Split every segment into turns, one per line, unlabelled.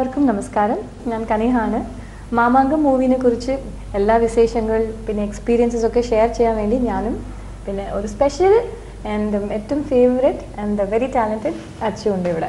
എല്ലാവർക്കും നമസ്കാരം ഞാൻ കനിഹാണ് മാമാങ്കം മൂവിനെ കുറിച്ച് എല്ലാ വിശേഷങ്ങൾ പിന്നെ എക്സ്പീരിയൻസസ് ഒക്കെ ഷെയർ ചെയ്യാൻ വേണ്ടി ഞാനും പിന്നെ ഒരു സ്പെഷ്യൽ ആൻഡ് ഏറ്റവും favourite and very talented Achu ഉണ്ട് ഇവിടെ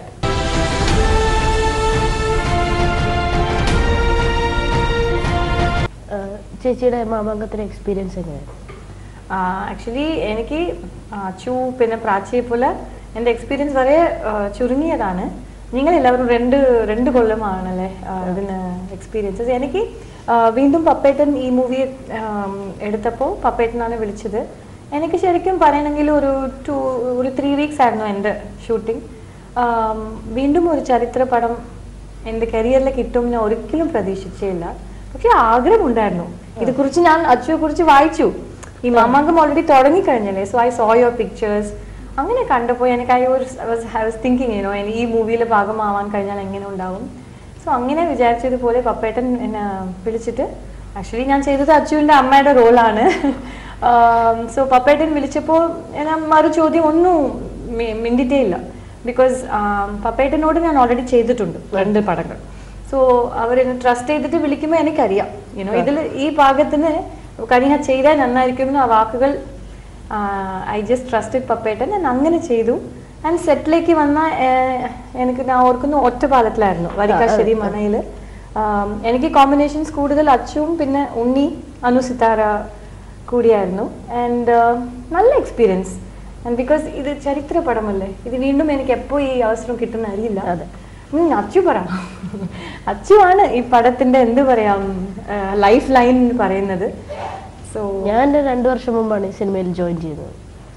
ആഹ് ചേച്ചിയുടെ മാമാങ്കത്തിന് എക്സ്പീരിയൻസ് എങ്ങനെയായിരുന്നു
ആക്ച്വലി എനിക്ക് ആ, അച്ചു പിന്നെ പ്രാച്ചിയെ പോലെ എൻ്റെ എക്സ്പീരിയൻസ് വളരെ ആ, ചുരുങ്ങിയതാണ് നിങ്ങൾ എല്ലാവരും രണ്ട് രണ്ട് കൊല്ലമാണല്ലേ ആ, ഇതിന് എക്സ്പീരിയൻസസ് എനിക്ക് ആ, വീണ്ടും പപ്പേട്ടൻ ഈ മൂവി എടുത്തപ്പോൾ പപ്പേട്ടനാണ് വിളിച്ചത് എനിക്ക് ശരിക്കും പറയണമെങ്കിൽ ഒരു ടു ഒരു ത്രീ വീക്സ് ആയിരുന്നു എൻ്റെ ഷൂട്ടിംഗ് വീണ്ടും ഒരു ചരിത്ര പടം എൻ്റെ കരിയറിൽ കിട്ടും ഞാൻ ഒരിക്കലും പ്രതീക്ഷിച്ചില്ല പക്ഷെ ആഗ്രഹമുണ്ടായിരുന്നു ഇതേക്കുറിച്ച് ഞാൻ അച്ചുവെ കുറിച്ച് വായിച്ചു ഈ മാമാങ്കം ഓൾറെഡി തുടങ്ങിക്കഴിഞ്ഞല്ലേ so I saw your pictures അങ്ങനെ കണ്ടപ്പോൾ എനിക്ക് ഐ വാസ് തിങ്കിങ് യുനോ ഈ മൂവിയിൽ ഭാഗമാവാൻ കഴിഞ്ഞാൽ എങ്ങനെ ഉണ്ടാവും സോ അങ്ങനെ വിചാരിച്ചതുപോലെ പപ്പേട്ടൻ എന്നെ വിളിച്ചിട്ട് ആക്ച്വലി ഞാൻ ചെയ്തത് അച്ചുവിൻ്റെ അമ്മയുടെ റോളാണ് സോ പപ്പേട്ടൻ വിളിച്ചപ്പോൾ ഞാൻ മറു ചോദ്യം ഒന്നും മി- മിണ്ടിട്ടേ ഇല്ല ബിക്കോസ് പപ്പേട്ടനോട് ഞാൻ ഓൾറെഡി ചെയ്തിട്ടുണ്ട് രണ്ട് പടങ്ങൾ സോ അവരെന്നെ ട്രസ്റ്റ് ചെയ്തിട്ട് വിളിക്കുമ്പോൾ എനിക്കറിയാം യുനോ ഇതിൽ ഈ ഭാഗത്തിന് കനിഹ ചെയ്താൽ നന്നായിരിക്കും ആ വാക്കുകൾ ഐ ജസ്റ്റ് ട്രസ്റ്റഡ് പപ്പേട്ടൻ ഞാൻ അങ്ങനെ ചെയ്തു ആൻഡ് സെറ്റിലേക്ക് വന്ന ഏഹ്, എനിക്ക് ഞാൻ ഓർക്കുന്നു ഒറ്റപ്പാലത്തിലായിരുന്നു വരിക്കാശ്ശേരി മനയിൽ എനിക്ക് കോമ്പിനേഷൻസ് കൂടുതൽ അച്ചുവും പിന്നെ ഉണ്ണി അനു സിത്താര കൂടിയായിരുന്നു ആൻഡ് നല്ല എക്സ്പീരിയൻസ് ആൻഡ് ബിക്കോസ് ഇത് ചരിത്ര പടമല്ലേ ഇത് വീണ്ടും എനിക്ക് എപ്പോൾ ഈ അവസരം കിട്ടുന്ന അറിയില്ല
അതെ.
ഉം, അച്ചു പറ അച്ചു ആണ് ഈ പടത്തിന്റെ എന്ത് പറയാം ലൈഫ് ലൈൻ പറയുന്നത് സോ
ഞാൻ രണ്ടു വർഷം മുമ്പാണ് ഈ സിനിമയിൽ ജോയിൻ ചെയ്തത്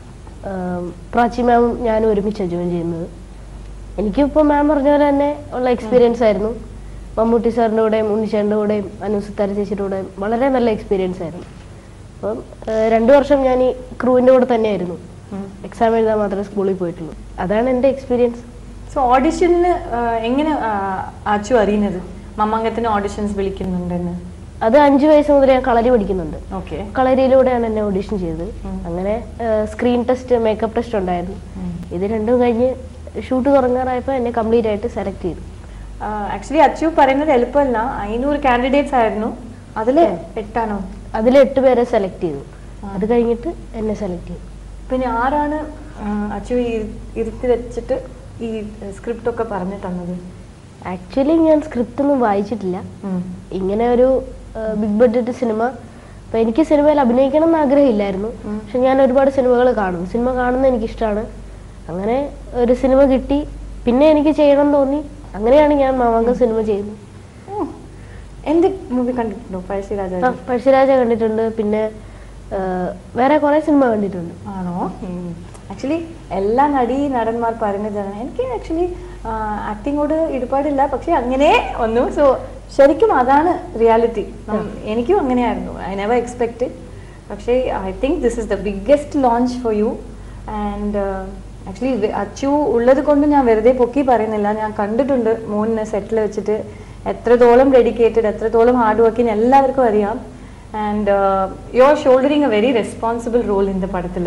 ആം, പ്രാച്ചി മാമും ഞാനും ഒരുമിച്ചാണ് ജോയിൻ ചെയ്യുന്നത് എനിക്കിപ്പോൾ മാം പറഞ്ഞ പോലെ തന്നെ ഉള്ള എക്സ്പീരിയൻസ് ആയിരുന്നു മമ്മൂട്ടി സാറിൻ്റെ കൂടെയും ഉണ്ണിച്ചേട്ടൻ്റെ കൂടെയും അനുസിത്താര ചേച്ചിയുടെ കൂടെയും വളരെ നല്ല എക്സ്പീരിയൻസ് ആയിരുന്നു അപ്പം ആ, രണ്ടു വർഷം ഞാൻ ഈ ക്രൂവിൻ്റെ കൂടെ തന്നെയായിരുന്നു എക്സാം എഴുതാൻ മാത്രമേ സ്കൂളിൽ പോയിട്ടുള്ളൂ അതാണ് എൻ്റെ എക്സ്പീരിയൻസ്
സോ ഓഡിഷന് എങ്ങനെ ആ, അച്ചു അറിയുന്നത് മമ്മങ്കത്തിന് ഓഡിഷൻസ് വിളിക്കുന്നുണ്ടെന്ന്
അത് അഞ്ചു വയസ്സ് മുതൽ ഞാൻ കളരി പഠിക്കുന്നുണ്ട്
ഓക്കെ
കളരിയിലൂടെയാണ് എന്നെ ഓഡിഷൻ ചെയ്തത് അങ്ങനെ സ്ക്രീൻ ടെസ്റ്റ് മേക്കപ്പ് ടെസ്റ്റ് ഉണ്ടായിരുന്നു ഇത് രണ്ടും കഴിഞ്ഞ് ഷൂട്ട് തുടങ്ങാറായപ്പോൾ എന്നെ കംപ്ലീറ്റ് ആയിട്ട് സെലക്ട് ചെയ്തു
ആക്ച്വലി അച്ചു പറയുന്നത് എളുപ്പമല്ല അഞ്ഞൂറ് കാൻഡിഡേറ്റ്സ് ആയിരുന്നു അതിൽ എട്ടാണോ
അതിൽ എട്ട് പേരെ സെലക്ട് ചെയ്തു അത് കഴിഞ്ഞിട്ട് എന്നെ സെലക്ട് ചെയ്തു
പിന്നെ ആരാണ് ആ, അച്ചു ഈ- ഇരുത്തി വെച്ചിട്ട് ഈ സ്ക്രിപ്റ്റ് ഒക്കെ പറഞ്ഞു തന്നത്
ആക്ച്വലി ഞാൻ സ്ക്രിപ്റ്റ് ഒന്നും വായിച്ചിട്ടില്ല
ഉം.
ഇങ്ങനെ ഒരു ബിഗ് ബഡ്ജറ്റ് സിനിമ അപ്പം എനിക്ക് സിനിമയിൽ അഭിനയിക്കണം എന്ന് ആഗ്രഹമില്ലായിരുന്നു പക്ഷെ ഞാൻ ഒരുപാട് സിനിമകൾ കാണും സിനിമ കാണുന്നത് എനിക്കിഷ്ടമാണ് അങ്ങനെ ഒരു സിനിമ കിട്ടി പിന്നെ എനിക്ക് ചെയ്യണം തോന്നി അങ്ങനെയാണ് ഞാൻ മാമാങ്കം സിനിമ ചെയ്യുന്നത്
ഉം. എന്ത് മൂവി കണ്ടിട്ടുണ്ടോ പഴശ്ശിരാജ
ആ, പഴശ്ശിരാജ കണ്ടിട്ടുണ്ട് പിന്നെ ആ, വേറെ കുറെ സിനിമ കണ്ടിട്ടുണ്ട്
ആണോ ആക്ച്വലി എല്ലാ നടി നടന്മാർ പറയുന്നതാണ് എനിക്ക് ആക്ച്വലി ആക്ടിങ്ങോട് ഇടപാടില്ല പക്ഷെ അങ്ങനെ വന്നു സോ ശരിക്കും അതാണ് റിയാലിറ്റി എനിക്കും അങ്ങനെയായിരുന്നു ഐ നെവർ എക്സ്പെക്റ്റഡ് പക്ഷേ I think this is the biggest launch for you and actually Achu ഉള്ളത് കൊണ്ട് ഞാൻ വെറുതെ പൊക്കി പറയുന്നില്ല ഞാൻ കണ്ടിട്ടുണ്ട് മോനെ സെറ്റിൽ വെച്ചിട്ട് എത്രത്തോളം ഡെഡിക്കേറ്റഡ് എത്രത്തോളം ഹാർഡ് വർക്കിന് എല്ലാവർക്കും അറിയാം and you are shouldering a very responsible role in the പടത്തിൽ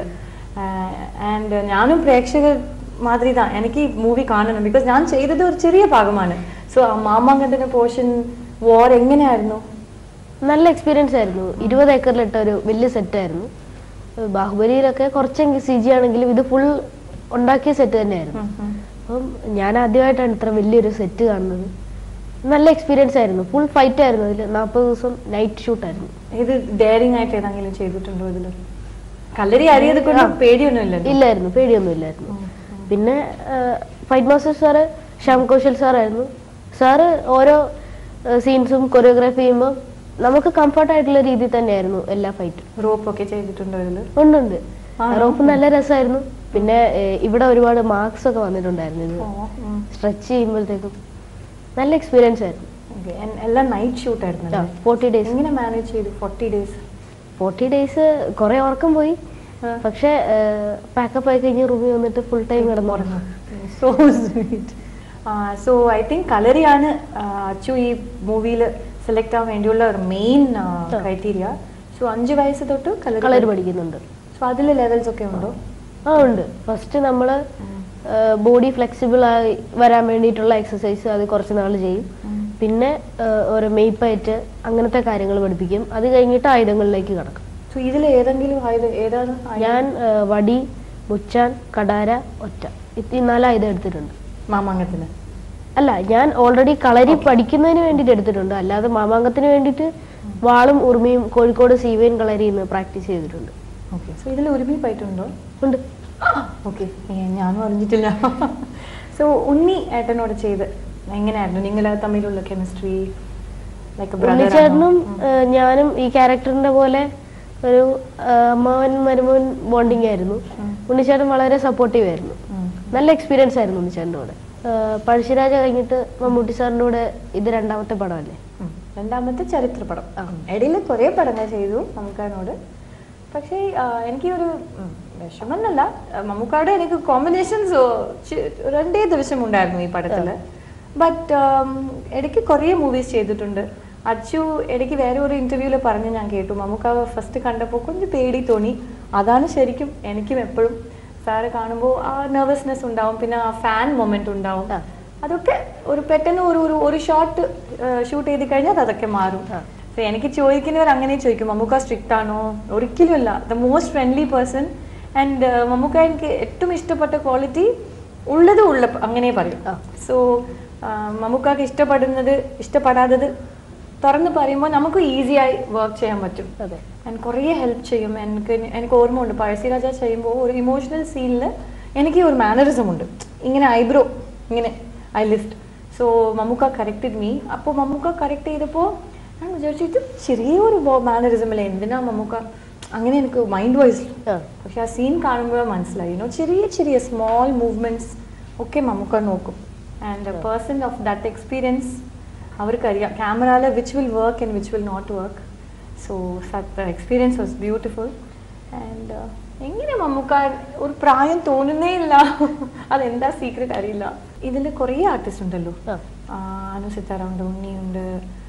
ആൻഡ് ഞാനും പ്രേക്ഷകർ മാതിരി தான் എനിക്ക് ഈ മൂവി കാണണം ബിക്കോസ് ഞാൻ ചെയ്തത് ഒരു ചെറിയ ഭാഗമാണ് സോ മാമാങ്കത്തിന്റെ പോർഷൻ വാർ എങ്ങനെയായിരുന്നു
നല്ല എക്സ്പീരിയൻസ് ആയിരുന്നു ഇരുപത് ഏക്കറിലിട്ട ഒരു വലിയ സെറ്റായിരുന്നു ബാഹുബലിയിലൊക്കെ കുറച്ചെങ്കിൽ സി ജി ആണെങ്കിലും ഇത് ഫുൾ ഉണ്ടാക്കിയ സെറ്റ് തന്നെയായിരുന്നു അപ്പം ഞാൻ ആദ്യമായിട്ടാണ് ഇത്ര വലിയൊരു സെറ്റ് കാണുന്നത് നല്ല എക്സ്പീരിയൻസ് ആയിരുന്നു ഫുൾ ഫൈറ്റ് ആയിരുന്നു അതിൽ നാൽപ്പത് ദിവസം നൈറ്റ് ഷൂട്ടായിരുന്നു
ഇത് ഡെയറിംഗ് ആയിട്ട് ഏതെങ്കിലും ചെയ്തിട്ടുണ്ടോ ഇതിൽ കല്ലരി അറിയത് കൊണ്ട് പേടിയൊന്നും ഇല്ലല്ലോ
ഇല്ലായിരുന്നു പേടിയൊന്നും ഇല്ലായിരുന്നു പിന്നെ fight master sir Shyam Kaushal സാറായിരുന്നു സാറ് ഓരോ സീൻസും കൊറിയോഗ്രാഫി ചെയ്യുമ്പോൾ നമുക്ക് കംഫർട്ട് ആയിട്ടുള്ള രീതിയിൽ തന്നെയായിരുന്നു എല്ലാ ഫൈറ്റും
റോപ്പ് ഒക്കെ ചെയ്തിട്ടുണ്ടോ ഇതിൽ
ഉണ്ടുണ്ട്
ആണോ?
റോപ്പ് നല്ല രസമായിരുന്നു പിന്നെ ഏഹ്, ഇവിടെ ഒരുപാട് മാർക്സ് ഒക്കെ വന്നിട്ടുണ്ടായിരുന്നു ഇത് സ്ട്രെച്ച് ചെയ്യുമ്പോഴത്തേക്കും നല്ല എക്സ്പീരിയൻസ് ആയിരുന്നു
എല്ലാം നൈറ്റ് ഷൂട്ട് ആയിരുന്നു
ഫോർട്ടി ഡേയ്സ്
എങ്ങനെ മാനേജ് ചെയ്തു ഫോർട്ടി ഡേയ്സ്
ഫോർട്ടി ഡേയ്സ് കുറെ ഉറക്കം പോയി പക്ഷെ പാക്കപ്പ് ആയി കഴിഞ്ഞ് റൂമിൽ വന്നിട്ട് ഫുൾ ടൈം കിടന്നുറങ്ങും
so sweet so I think കളരിയാണ് അച്ചു ഈ മൂവിയിൽ സെലക്ട് ആവാൻ വേണ്ടിയുള്ള ഒരു മെയിൻ ക്രൈറ്റീരിയ സോ അഞ്ച് വയസ്സ് തൊട്ട്
കളർ
കളരി
പഠിക്കുന്നുണ്ട്
സോ അതിൽ ലെവൽസ് ഒക്കെ ഉണ്ടോ
ആ ഉണ്ട് ഫസ്റ്റ് നമ്മൾ ബോഡി ഫ്ലെക്സിബിൾ ആയി വരാൻ വേണ്ടിയിട്ടുള്ള എക്സസൈസ് അത് കുറച്ച് നാൾ ചെയ്യും പിന്നെ ആ, ഓരോ മെയ്പ്പായിട്ട് അങ്ങനത്തെ കാര്യങ്ങൾ പഠിപ്പിക്കും അത് കഴിഞ്ഞിട്ട് ആയുധങ്ങളിലേക്ക് കടക്കും
സോ ഇതിൽ ഏതെങ്കിലും ആയുധം ഏതാണ് ആയുധം?
ഞാൻ ആ, വടി മുച്ചാൻ കടാര ഒറ്റ ഇത് ഈ നാല് ആയുധം എടുത്തിട്ടുണ്ട്
മാമാങ്കത്തിന്
അല്ല ഞാൻ ഓൾറെഡി കളരി പഠിക്കുന്നതിന് വേണ്ടിയിട്ട് എടുത്തിട്ടുണ്ട് അല്ലാതെ മാമാങ്കത്തിന് വേണ്ടിയിട്ട് വാളും ഉറുമിയും കോഴിക്കോട് സീവയും കളരിയിൽ നിന്ന് പ്രാക്ടീസ് ചെയ്തിട്ടുണ്ട്
ഓക്കെ സോ ഇതിൽ ഒരുമി പോയിട്ടുണ്ടോ
ഉണ്ട്
ഓക്കെ ഞാനും അറിഞ്ഞിട്ടില്ല സോ ഉണ്ണി ഏട്ടനോട് ചെയ്ത് എങ്ങനെയായിരുന്നു നിങ്ങൾ തമ്മിലുള്ള കെമിസ്ട്രി ലൈക്ക്
ഉണ്ണിച്ചേട്ടനും ഏഹ്, ഞാനും ഈ ക്യാരക്ടറിന്റെ പോലെ ഒരു ഏഹ്, അമ്മാവൻ മരുമോൻ ബോണ്ടിങ് ആയിരുന്നു
ഉം.
ഉണ്ണിച്ചേട്ടൻ വളരെ സപ്പോർട്ടീവ് ആയിരുന്നു നല്ല എക്സ്പീരിയൻസ് ആയിരുന്നു ഉണ്ണിച്ചേട്ടൻ്റെ കൂടെ ഏഹ്, പഴശ്ശിരാജ കഴിഞ്ഞിട്ട് മമ്മൂട്ടി സാറിൻ്റെ കൂടെ ഇത് രണ്ടാമത്തെ പടമല്ലേ
രണ്ടാമത്തെ ചരിത്രപടം ഇടയിൽ കുറേ പടങ്ങൾ ചെയ്തു മമ്മൂക്കാനോട് പക്ഷേ ആ, എനിക്ക് ഒരു ഉം, വിഷമെന്നല്ല ആ, മമ്മൂക്കാടെ എനിക്ക് കോമ്പിനേഷൻസ് രണ്ടേ ദിവസം ഉണ്ടായിരുന്നു ഈ പടത്തില് ബട്ട് ഇടയ്ക്ക് കുറേ മൂവീസ് ചെയ്തിട്ടുണ്ട് അച്ചു ഇടയ്ക്ക് വേറെ ഒരു ഇന്റർവ്യൂവിൽ പറഞ്ഞ് ഞാൻ കേട്ടു മമ്മൂക്ക ഫസ്റ്റ് കണ്ടപ്പോൾ கொஞ்சம் പേടി തോന്നി അതാണ് ശരിക്കും എനിക്കും എപ്പോഴും സാറ് കാണുമ്പോൾ ആ നെർവസ്നെസ് ഉണ്ടാവും പിന്നെ ആ ഫാൻ മൊമെന്റ് ഉണ്ടാവും
ആ.
അതൊക്കെ ഒരു പെട്ടെന്ന് ഒരു ഒരു ഒരു ഷോട്ട് ഷൂട്ട് ചെയ്ത് കഴിഞ്ഞാൽ അത് അതൊക്കെ മാറും
ആ.
So എനിക്ക് ചോദിക്കുന്നവർ അങ്ങനെ ചോദിക്കും മമ്മൂക്ക സ്ട്രിക്റ്റ് ആണോ ഒരിക്കലും അല്ല the most friendly person and Mammukka എനിക്ക് ഏറ്റവും ഇഷ്ടപ്പെട്ട ക്വാളിറ്റി ഉള്ളത് ഉള്ള അങ്ങനെ പറയും
ആ.
സോ മമ്മൂക്കാക്ക് ഇഷ്ടപ്പെടുന്നത് ഇഷ്ടപ്പെടാത്തത് തുറന്ന് പറയുമ്പോൾ നമുക്ക് ഈസിയായി വർക്ക് ചെയ്യാൻ പറ്റും
അതെ
ഞാൻ കുറേ ഹെൽപ്പ് ചെയ്യും എനിക്ക് എനിക്ക് ഓർമ്മയുണ്ട് പഴശ്ശിരാജ ചെയ്യുമ്പോൾ ഒരു ഇമോഷണൽ സീനിൽ എനിക്ക് ഒരു മാനറിസം ഉണ്ട് ഇങ്ങനെ ഐബ്രോ ഇങ്ങനെ eye lift so Mammukka corrected me അപ്പോൾ മമ്മൂക്ക കറക്റ്റ് ചെയ്തപ്പോൾ ഞാൻ വിചാരിച്ചു ഇത് ചെറിയൊരു മാനറിസം അല്ലേ എന്തിനാ മമ്മൂക്ക അങ്ങനെ എനിക്ക് മൈൻഡ് വൈസ്
ആ
പക്ഷെ ആ സീൻ കാണുമ്പോൾ മനസ്സിലായി യുനോ ചെറിയ ചെറിയ സ്മോൾ മൂവ്മെന്റ്സ് ഒക്കെ നമുക്ക് നോക്കും and person of that experience അവർക്കറിയാം ക്യാമറയിൽ which will work and which will not work so the experience was beautiful and എങ്ങനെ മമ്മൂക്ക ഒരു പ്രായം തോന്നുന്നേ ഇല്ല അതെന്താ സീക്രട്ട് അറിയില്ല ഇതിൽ കുറേ ആർട്ടിസ്റ്റ് ഉണ്ടല്ലോ
ആ.
ആ, അനു സിത്താറുണ്ട് ഉണ്ണിയുണ്ട്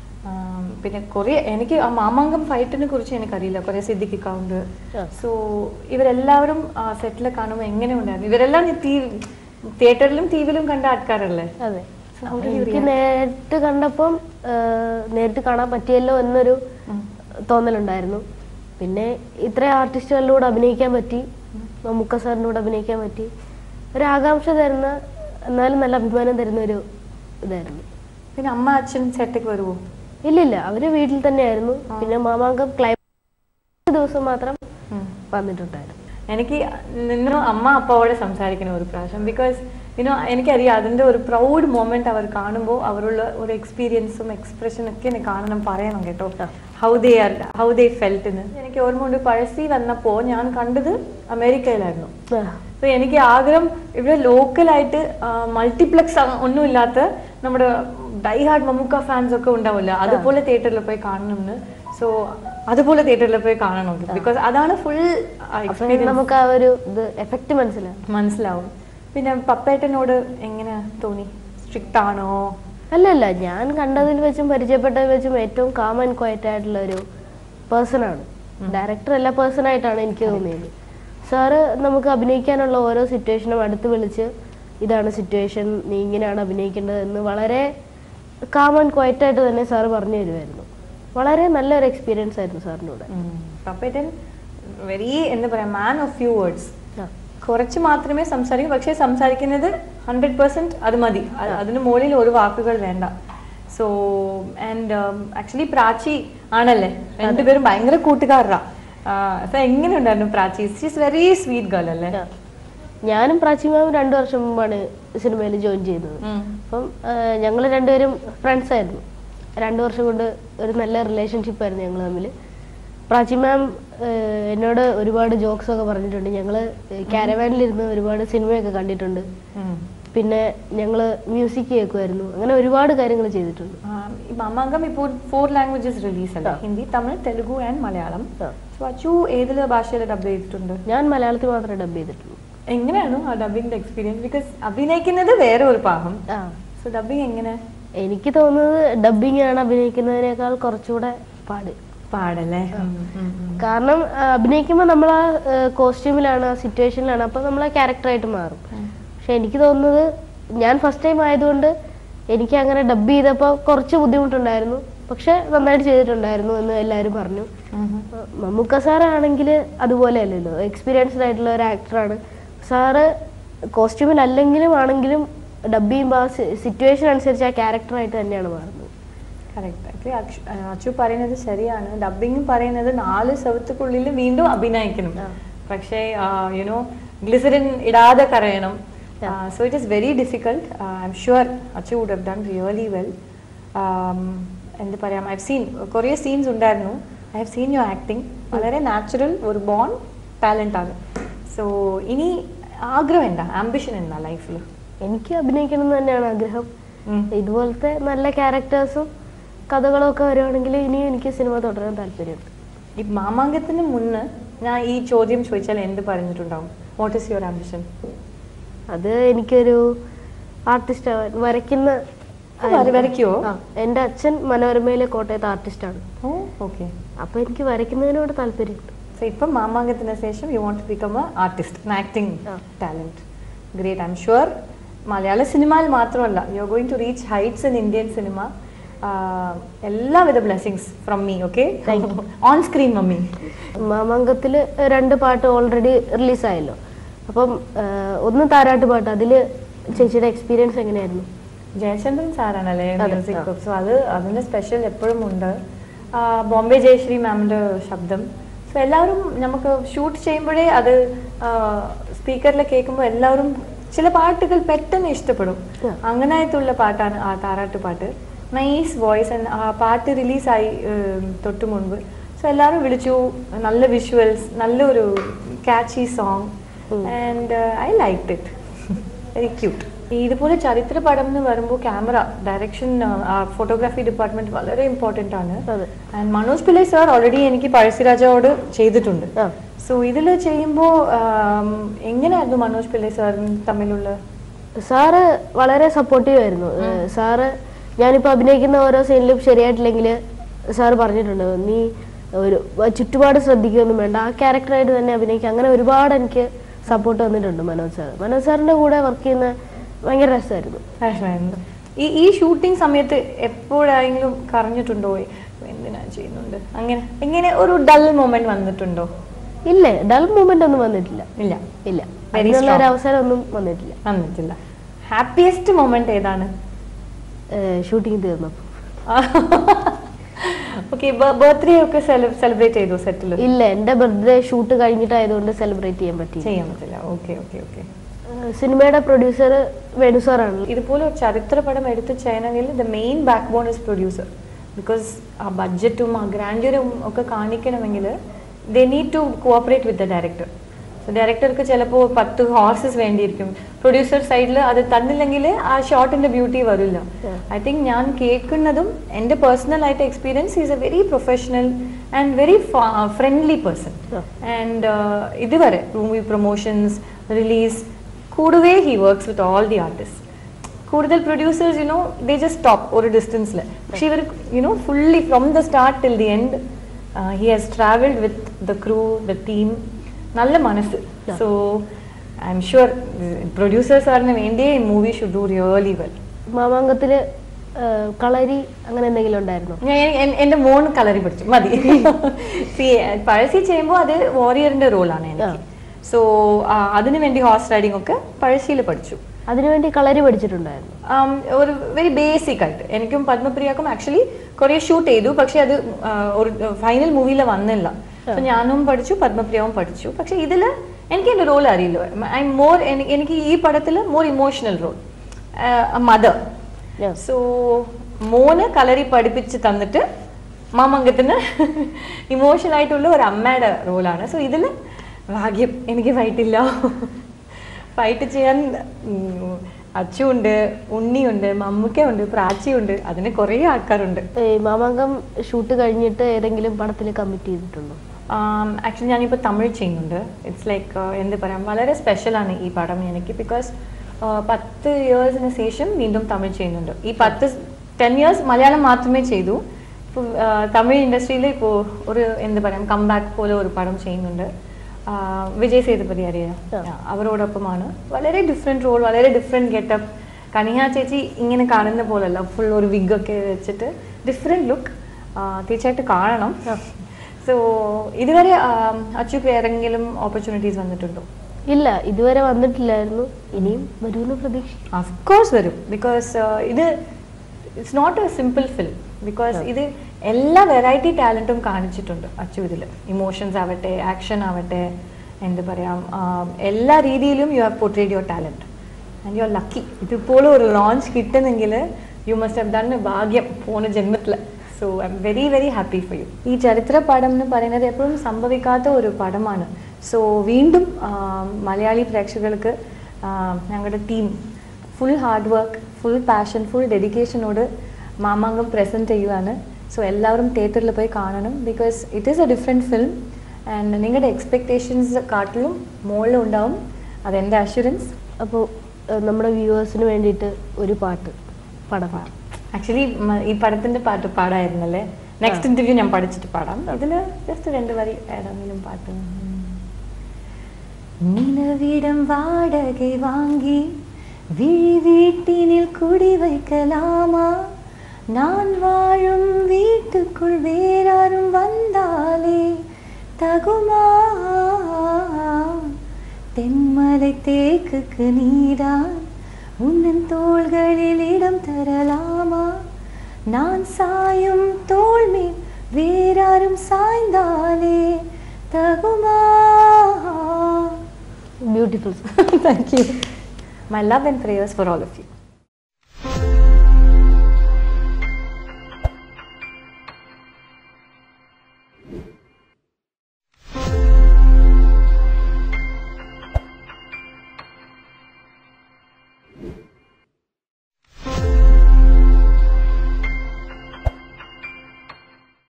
ആം, പിന്നെ കുറേ എനിക്ക് ആ മാമാങ്കം ഫൈറ്റിനെ കുറിച്ച് എനിക്കറിയില്ല കുറേ സിദ്ദിഖിക്ക
ആ.
സോ ഇവരെല്ലാവരും സെറ്റിൽ കാണുമ്പോൾ എങ്ങനെ ഉണ്ടായിരുന്നു ഇവരെല്ലാം ടി തിയേറ്ററിലും ടി വിയിലും കണ്ട ആൾക്കാരല്ലേ
അതെ
So, how did you
എനിക്ക്
react?
നേരിട്ട് കണ്ടപ്പം ഏഹ്, നേരിട്ട് കാണാൻ പറ്റിയല്ലോ എന്നൊരു
ഉം.
തോന്നലുണ്ടായിരുന്നു പിന്നെ ഇത്രയും ആർട്ടിസ്റ്റുകളുടെ കൂടെ അഭിനയിക്കാൻ പറ്റി മമ്മൂക്ക സാറിൻ്റെ കൂടെ അഭിനയിക്കാൻ പറ്റി ഒരു ആകാംക്ഷ തരുന്ന എന്നാലും നല്ല അഭിമാനം തരുന്ന ഒരു ഇതായിരുന്നു
പിന്നെ അമ്മ അച്ഛൻ സെറ്റൊക്കെ വരുമോ
ഇല്ലില്ല അവര് വീട്ടിൽ തന്നെയായിരുന്നു പിന്നെ മാമാങ്കം ക്ലൈമാക്സ് ദിവസം മാത്രം
ഉം.
വന്നിട്ടുണ്ടായിരുന്നു
എനിക്ക് നിന്നും അമ്മ അപ്പാവോടെ സംസാരിക്കണം ഒരു പ്രാവശ്യം ബിക്കോസ് യുനോ എനിക്കറിയാം അതിൻ്റെ ഒരു പ്രൗഡ് മൊമെന്റ് അവർ കാണുമ്പോൾ അവരുള്ള ഒരു എക്സ്പീരിയൻസും എക്സ്പ്രഷനും ഒക്കെ എനിക്ക് കാണണം പറയണം കേട്ടോ how they are how they felt എന്ന് എനിക്ക് ഓർമ്മയുണ്ട് പഴശ്ശി വന്നപ്പോൾ ഞാൻ കണ്ടത് അമേരിക്കയിലായിരുന്നു
ആ,
സോ എനിക്ക് ആഗ്രഹം ഇവിടെ ലോക്കലായിട്ട് മൾട്ടിപ്ലക്സ് ഒന്നുമില്ലാത്ത നമ്മുടെ ഡൈ ഹാർഡ് മമ്മൂക്ക ഫാൻസ് ഒക്കെ ഉണ്ടാവില്ല അതുപോലെ തിയേറ്ററിൽ പോയി കാണണമെന്ന് സോ അതുപോലെ തിയേറ്ററിൽ പോയി കാണണം ബിക്കോസ് അതാണ് ഫുൾ
അപ്പൊ
എക്സ്പീരിയൻസ്
നമുക്ക് ആ ഒരു ഇത് എഫക്റ്റ് മനസ്സിലാവും
മനസ്സിലാവും പിന്നെ പപ്പേട്ടനോട് എങ്ങനെ തോന്നി സ്ട്രിക്റ്റ് ആണോ
അല്ലല്ല ഞാൻ കണ്ടതിൽ വെച്ചും പരിചയപ്പെട്ടതിൽ വെച്ചും ഏറ്റവും കാം ആൻഡ് ക്വയറ്റ് ആയിട്ടുള്ള ഒരു പേഴ്സൺ ആണ് ഡയറക്ടർ അല്ല പേഴ്സൺ ആയിട്ടാണ് എനിക്ക് തോന്നിയത് സാറ് നമുക്ക് അഭിനയിക്കാനുള്ള ഓരോ സിറ്റുവേഷനും അടുത്ത് വിളിച്ച് ഇതാണ് സിറ്റുവേഷൻ നീ ഇങ്ങനെയാണ് അഭിനയിക്കേണ്ടത് എന്ന് വളരെ കാം ആൻഡ് ക്വയറ്റ് ആയിട്ട് തന്നെ സാറ് പറഞ്ഞു തരുമായിരുന്നു വളരെ നല്ലൊരു എക്സ്പീരിയൻസ് ആയിരുന്നു സാറിൻ്റെ കൂടെ
പപ്പേട്ടൻ വെരി എന്താ പറയാ മാൻ ഓഫ് ഫ്യൂ വേർഡ്സ്
ആ,
കുറച്ച് മാത്രമേ സംസാരിക്കൂ പക്ഷേ സംസാരിക്കുന്നത് ഹൺഡ്രഡ് പെർസെന്റ് അത് മതി അ- അതിന് മുകളിൽ ഒരു വാക്കുകൾ വേണ്ട സോ ആൻഡ് ആക്ച്വലി പ്രാച്ചി ആണല്ലേ രണ്ടുപേരും ഭയങ്കര കൂട്ടുകാരാ സോ എങ്ങനെ ഉണ്ടായിരുന്നു Prachi she's very sweet girl അല്ലേ
ആ. ഞാനും പ്രാചീമാവും രണ്ടു വർഷം മുമ്പാണ് സിനിമയിൽ ജോയിൻ ചെയ്തത്
ഉം.
അപ്പം ഞങ്ങൾ രണ്ടുപേരും ഫ്രണ്ട്സ് ആയിരുന്നു രണ്ടു വർഷം കൊണ്ട് ഒരു നല്ല റിലേഷൻഷിപ്പ് ആയിരുന്നു ഞങ്ങൾ തമ്മിൽ പ്രാചി മാം എന്നോട് ഒരുപാട് ജോക്സ് ഒക്കെ പറഞ്ഞിട്ടുണ്ട് ഞങ്ങൾ ക്യാരവാനിലിരുന്ന് ഒരുപാട് സിനിമയൊക്കെ കണ്ടിട്ടുണ്ട്
ഉം.
പിന്നെ ഞങ്ങൾ മ്യൂസിക് കേൾക്കുമായിരുന്നു അങ്ങനെ ഒരുപാട് കാര്യങ്ങൾ ചെയ്തിട്ടുണ്ട്
ആ, ഈ മാമാങ്കം ഇപ്പോൾ ഫോർ ലാംഗ്വേജസ് റിലീസ് അല്ലേ
ആ.
ഹിന്ദി തമിഴ് തെലുഗു ആൻഡ് മലയാളം
ആ.
സോ അച്ചു ഏതില് ഭാഷയിൽ ഡബ് ചെയ്തിട്ടുണ്ട്
ഞാൻ മലയാളത്തിൽ മാത്രമേ ഡബ് ചെയ്തിട്ടുള്ളൂ
എങ്ങനെയാണ് ആ ഡബിങ്ങിന്റെ എക്സ്പീരിയൻസ് ബിക്കോസ് അഭിനയിക്കുന്നത് വേറെ ഒരു പാകം
ആ
സോ ഡബിങ് എങ്ങനെ
എനിക്ക് തോന്നുന്നത് ഡബിങ് ആണ് അഭിനയിക്കുന്നതിനേക്കാൾ കുറച്ചുകൂടെ പാട്
പാടല്ലേ
കാരണം ആ, അഭിനയിക്കുമ്പോൾ നമ്മൾ ആ കോസ്റ്റ്യൂമിലാണ് ആ സിറ്റുവേഷനിലാണ് അപ്പോൾ നമ്മൾ ആ ക്യാരക്ടറായിട്ട് മാറും പക്ഷെ എനിക്ക് തോന്നുന്നത് ഞാൻ ഫസ്റ്റ് ടൈം ആയതുകൊണ്ട് എനിക്ക് അങ്ങനെ ഡബ് ചെയ്തപ്പോൾ കുറച്ച് ബുദ്ധിമുട്ടുണ്ടായിരുന്നു പക്ഷെ നന്നായിട്ട് ചെയ്തിട്ടുണ്ടായിരുന്നു എന്ന് എല്ലാവരും പറഞ്ഞു മമ്മൂക്ക സാറാണെങ്കിൽ അതുപോലെ അല്ലല്ലോ എക്സ്പീരിയൻസ്ഡ് ആയിട്ടുള്ള ഒരു ആക്ടറാണ് സാറ് കോസ്റ്റ്യൂമിൽ അല്ലെങ്കിലും ആണെങ്കിലും ഡബ് ചെയ്യുമ്പോൾ ആ സിറ്റുവേഷൻ അനുസരിച്ച് ആ ക്യാരക്ടറായിട്ട് തന്നെയാണ് മാറുന്നത്
കറക്റ്റ് ആക്ച്വലി അച്ചു പറയുന്നത് ശരിയാണ് ഡബിങ് പറയുന്നത് നാല് ശവത്തുക്കുള്ളിൽ വീണ്ടും അഭിനയിക്കണം
ആ.
പക്ഷേ യുനോ ഗ്ലിസറിൻ ഇടാതെ കരയണം so it is very difficult I'm sure Achu would have done really well എന്ത് പറയാം ഐ ഹവ് സീൻ കുറേ സീൻസ് ഉണ്ടായിരുന്നു I have seen you acting വളരെ നാച്ചുറൽ ഒരു ബോൺ ടാലൻ്റ് ആണ് സോ ഇനി ആഗ്രഹം എന്താ ആംബിഷൻ എന്താ ലൈഫിൽ
എനിക്ക് അഭിനയിക്കണം എന്ന് തന്നെയാണ് ആഗ്രഹം ഇതുപോലത്തെ നല്ല ക്യാരക്ടേഴ്സും കഥകളും ഒക്കെ വരുവാണെങ്കിൽ ഇനിയും എനിക്ക് സിനിമ തുടരാൻ താല്പര്യമുണ്ട്
ഈ മാമാങ്കത്തിന് മുന്ന് ഞാൻ ഈ ചോദ്യം ചോദിച്ചാൽ എന്ത് പറഞ്ഞിട്ടുണ്ടാവും വാട്ട് ഇസ് യുവർ ആംബിഷൻ
അത് എനിക്കൊരു ആർട്ടിസ്റ്റ് ആവാൻ വരയ്ക്കുന്ന
ആ, വര- വരയ്ക്കുവോ?
ആ, എൻ്റെ അച്ഛൻ മനോരമയിലെ കോട്ടയത്ത് ആർട്ടിസ്റ്റാണ്
ഓ ഓക്കെ
അപ്പൊ എനിക്ക് വരയ്ക്കുന്നതിനോട് താല്പര്യമുണ്ട്
സോ ഇപ്പം മാമാങ്കത്തിന് ശേഷം you want to become a artist acting
ആ.
Talent great I'm sure മലയാള സിനിമയിൽ മാത്രമല്ല you are going to reach heights in Indian cinema എല്ലാവിധ blessings from me okay
Thank
on screen mummy
മാമാങ്കത്തിൽ രണ്ട് പാട്ട് ഓൾറെഡി റിലീസായല്ലോ അപ്പം ആ, ഒന്ന് താരാട്ട് പാട്ട് അതിൽ ചേച്ചിയുടെ എക്സ്പീരിയൻസ് എങ്ങനെയായിരുന്നു
ജയചന്ദ്രൻ സാറാണല്ലേ
അതെ,
മ്യൂസിക്
ആ.
സോ അത് അതിന്റെ സ്പെഷ്യൽ എപ്പോഴും ഉണ്ട് ആ, ബോംബെ ജയശ്രീ മാമിന്റെ ശബ്ദം സോ എല്ലാവരും നമുക്ക് ഷൂട്ട് ചെയ്യുമ്പോഴേ അത് സ്പീക്കറിൽ കേൾക്കുമ്പോൾ എല്ലാവരും ചില പാട്ടുകൾ പെട്ടെന്ന് ഇഷ്ടപ്പെടും
ആ.
അങ്ങനായിട്ടുള്ള പാട്ടാണ് ആ താരാട്ട് പാട്ട് നൈസ് വോയിസ് ആ പാട്ട് റിലീസായി തൊട്ട് മുൻപ് സോ എല്ലാവരും വിളിച്ചു നല്ല വിഷ്വൽസ് നല്ലൊരു catchy song
um.
And I like it very cute ഇതുപോലെ ചരിത്ര പടം എന്ന് വരുമ്പോൾ ക്യാമറ ഡയറക്ഷൻ ഫോട്ടോഗ്രാഫി ഡിപ്പാർട്ട്മെന്റ് വളരെ ഇമ്പോർട്ടൻ്റ് ആണ്
അതെ
and Manoj Pillai sir already എനിക്ക് പഴശ്ശിരാജാവോട് ചെയ്തിട്ടുണ്ട്
ആ
സോ ഇതിൽ ചെയ്യുമ്പോൾ എങ്ങനെയായിരുന്നു മനോജ് പിള്ളൈ സാറും തമ്മിലുള്ള
സാറ് വളരെ സപ്പോർട്ടീവ് ആയിരുന്നു ഏഹ് സാറ് ഞാനിപ്പോൾ അഭിനയിക്കുന്ന ഓരോ സീനിലും ശരിയായിട്ടില്ലെങ്കിൽ സാറ് പറഞ്ഞിട്ടുണ്ട് നീ ഒരു ചുറ്റുപാട് ശ്രദ്ധിക്കുകയൊന്നും വേണ്ട ആ ക്യാരക്ടറായിട്ട് തന്നെ അഭിനയിക്കുക അങ്ങനെ ഒരുപാട് എനിക്ക് സപ്പോർട്ട് വന്നിട്ടുണ്ട് മനോജ് സാർ മനോജ് സാറിൻ്റെ കൂടെ വർക്ക് ചെയ്യുന്ന ഭയങ്കര രസമായിരുന്നു
ആയിരുന്നു. ഈ ഈ ഷൂട്ടിംഗ് സമയത്ത് എപ്പോഴെങ്കിലും കറഞ്ഞിട്ടുണ്ടോ എന്തിനാ ചെയ്യുന്നുണ്ട് അങ്ങനെ ഇങ്ങനെ ഒരു ഡൾ മൊമെന്റ് വന്നിട്ടുണ്ടോ
ഇല്ല ഡൾ മൂവ്മെന്റ് ഒന്നും വന്നിട്ടില്ല
ഇല്ല
ഇല്ല
Very
അതിനുള്ള ഒരു
strong.
അവസരം ഒന്നും വന്നിട്ടില്ല
വന്നിട്ടില്ല ഹാപ്പിയസ്റ്റ് മൊമെന്റ് ഏതാണ്
ഷൂട്ടിംഗ് തീർന്നപ്പോൾ
ഓക്കെ ബർത്ത്ഡേ ഒക്കെ സെലിബ്രേറ്റ് ചെയ്തു സെറ്റിൽ
ഇല്ല എൻ്റെ ബർത്ത്ഡേ ഷൂട്ട് കഴിഞ്ഞിട്ടായതുകൊണ്ട് സെലിബ്രേറ്റ് ചെയ്യാൻ പറ്റിയില്ല
ചെയ്യാൻ പറ്റില്ല ഓക്കെ ഓക്കെ ഓക്കെ
ഏഹ് സിനിമയുടെ പ്രൊഡ്യൂസർ വേണു സാറാണ്
ഇതുപോലെ ഒരു ചരിത്ര പടം എടുത്ത് ചെയ്യണമെങ്കിൽ the main backbone is producer because ആ ബഡ്ജറ്റും ആ ഗ്രാൻഡ്യറും ഒക്കെ കാണിക്കണമെങ്കിൽ they need to cooperate with the director so ഡയറക്ടർക്ക് ചിലപ്പോൾ പത്ത് ഹോർസസ് വേണ്ടിയിരിക്കും പ്രൊഡ്യൂസർ സൈഡിൽ അത് തന്നില്ലെങ്കിൽ ആ ഷോട്ടിന്റെ ബ്യൂട്ടി വരില്ല
Yeah.
ഐ തിങ്ക് ഞാൻ കേൾക്കുന്നതും എൻ്റെ പേഴ്സണൽ ആയിട്ട് experience is a very professional and very friendly person
Yeah.
And ഇതുവരെ മൂവി പ്രൊമോഷൻസ് റിലീസ് കൂടുവേ he works with all the artist കൂടുതൽ producers you know they just stop ഒരു ഡിസ്റ്റൻസിൽ പക്ഷെ ഇവർ you know fully from the start till the end he has travelled with the crew the team നല്ല മനസ്സ്
Yeah.
So I'm sure producers സാറിന് വേണ്ടിയേ movie should do really well
മാമാങ്കത്തില് ഏഹ് കളരി അങ്ങനെ എന്തെങ്കിലും ഉണ്ടായിരുന്നോ
ഞാൻ എൻ- എൻ്റെ മോൻ കളറി പഠിച്ചു മതി See, പഴശ്ശി ചെയ്യുമ്പോൾ അത് വാരിയറിന്റെ റോളാണ് എനിക്ക്
ആ.
സോ അതിനു വേണ്ടി ഹോഴ്സ് റൈഡിംഗ് ഒക്കെ പഴശ്ശിയിൽ പഠിച്ചു
അതിനുവേണ്ടി കളരി പഠിച്ചിട്ടുണ്ടായിരുന്നു
Um, ഒരു വെരി ബേസിക് ആയിട്ട് എനിക്കും പത്മപ്രിയക്കും ആക്ച്വലി കുറേ ഷൂട്ട് ചെയ്തു പക്ഷെ അത് ആ, ഒരു ഫൈനൽ മൂവിയിൽ വന്നില്ല
ആ.
അപ്പൊ ഞാനും പഠിച്ചു പത്മപ്രിയവും പഠിച്ചു പക്ഷെ ഇതിൽ എനിക്ക് എൻ്റെ റോൾ അറിയില്ല ഐ മോർ എനിക്ക് ഈ പടത്തിൽ more emotional role mother
Yeah.
So മോന് കളരി പഠിപ്പിച്ച് തന്നിട്ട് മാമംഗത്തിന് ഇമോഷണൽ ആയിട്ടുള്ള ഒരു അമ്മയുടെ റോളാണ് സോ ഇതിൽ ഭാഗ്യം എനിക്ക് ഫൈറ്റില്ല ഫൈറ്റ് ചെയ്യാൻ ഉം, അച്ചുണ്ട് ഉണ്ണിയുണ്ട് മമ്മൂക്കയുണ്ട് പ്രാച്ചിയുണ്ട് അതിന് കുറേ ആൾക്കാരുണ്ട്
ഏഹ് മാമാങ്കം ഷൂട്ട് കഴിഞ്ഞിട്ട് ഏതെങ്കിലും പടത്തിൽ കമ്മിറ്റ് ചെയ്തിട്ടുണ്ടോ
ആക്ച്വലി ഞാനിപ്പോൾ തമിഴ് ചെയ്യുന്നുണ്ട് ഇറ്റ്സ് ലൈക്ക് എന്ത് പറയാം വളരെ സ്പെഷ്യലാണ് ഈ പടം എനിക്ക് ബിക്കോസ് പത്ത് ഇയേഴ്സിന് ശേഷം വീണ്ടും തമിഴ് ചെയ്യുന്നുണ്ട് ഈ പത്ത് ടെൻ ഇയേഴ്സ് മലയാളം മാത്രമേ ചെയ്തു ഇപ്പോൾ തമിഴ് ഇൻഡസ്ട്രിയിൽ ഇപ്പോൾ ഒരു എന്ത് പറയാം കംബാക്ക് പോലെ ഒരു പടം ചെയ്യുന്നുണ്ട് ആ, വിജയ് സേതുപതി അറിയാം
ആ.
ആ, അവരോടൊപ്പമാണ് വളരെ ഡിഫറെൻറ്റ് റോൾ വളരെ ഡിഫറെൻറ്റ് ഗെറ്റപ്പ് കനിഹ ചേച്ചി ഇങ്ങനെ കാണുന്ന പോലല്ല ഫുൾ ഒരു wig ഒക്കെ വെച്ചിട്ട് ഡിഫറെൻറ്റ് ലുക്ക് തീർച്ചയായിട്ടും കാണണം സോ ഇതുവരെ അച്ചുക്ക് ഏതെങ്കിലും ഓപ്പർച്യൂണിറ്റീസ് വന്നിട്ടുണ്ടോ
ഇല്ല ഇതുവരെ വന്നിട്ടില്ലായിരുന്നു ഇനിയും വരുമെന്ന് പ്രതീക്ഷിക്കും
ഓഫ് കോഴ്സ് വരും ബിക്കോസ് ഇത് it's not a simple film because ഇത് എല്ലാ വെറൈറ്റി ടാലൻറ്റും കാണിച്ചിട്ടുണ്ട് അച്ചു ഇതിൽ ഇമോഷൻസ് ആവട്ടെ ആക്ഷൻ ആവട്ടെ എന്ത് പറയാം ആം, എല്ലാ രീതിയിലും you have portrayed your talent and you are lucky ഇതിപ്പോഴും ഒരു ലോഞ്ച് കിട്ടുന്നെങ്കിൽ യു മസ്റ്റ് ഹവ് ഡൺ ഭാഗ്യം പോണ ജന്മത്തിൽ so I'm very very happy for you ഈ ചരിത്ര പടം എന്ന് പറയുന്നത് എപ്പോഴും സംഭവിക്കാത്ത ഒരു പടമാണ് സോ വീണ്ടും ആം, മലയാളി പ്രേക്ഷകർക്ക് ആം, ഞങ്ങളുടെ team full hard work full passion full ഡെഡിക്കേഷനോട് മാമാങ്കം പ്രസൻറ്റ് ചെയ്യുവാണ് സോ എല്ലാവരും തിയേറ്ററിൽ പോയി കാണണം because it is a different film and നിങ്ങളുടെ എക്സ്പെക്റ്റേഷൻസ് കാട്ടിലും മുകളിൽ ഉണ്ടാവും അതെൻ്റെ അഷുറൻസ്
അപ്പോൾ നമ്മുടെ വ്യൂവേഴ്സിന് വേണ്ടിയിട്ട് ഒരു പാട്ട് പടം
ആക്ച്വലി ഈ പടത്തിൻ്റെ പാട്ട് പാടായിരുന്നല്ലേ നെക്സ്റ്റ് ഇന്റർവ്യൂ ഞാൻ പഠിച്ചിട്ട് പാടാം ഇതിൽ ജസ്റ്റ് രണ്ട് വരി ഏതെങ്കിലും പാട്ട് நிலவிடம் வாடகை வாங்கி விழி வீட்டினில் குடி வைக்கலாமா நான் வாழும் வீட்டுக்குள் வேறாரும் வந்தாலே தகுமா தென்மலை தேக்குக்கு நீதான் உன்னன் தோள்களில் இடம் தரலாமா நான் சாயும் தோள் மேல் வேறாரும் சாய்ந்தாலே தகுமா
beautiful
Thank you. My love and prayers for all of you.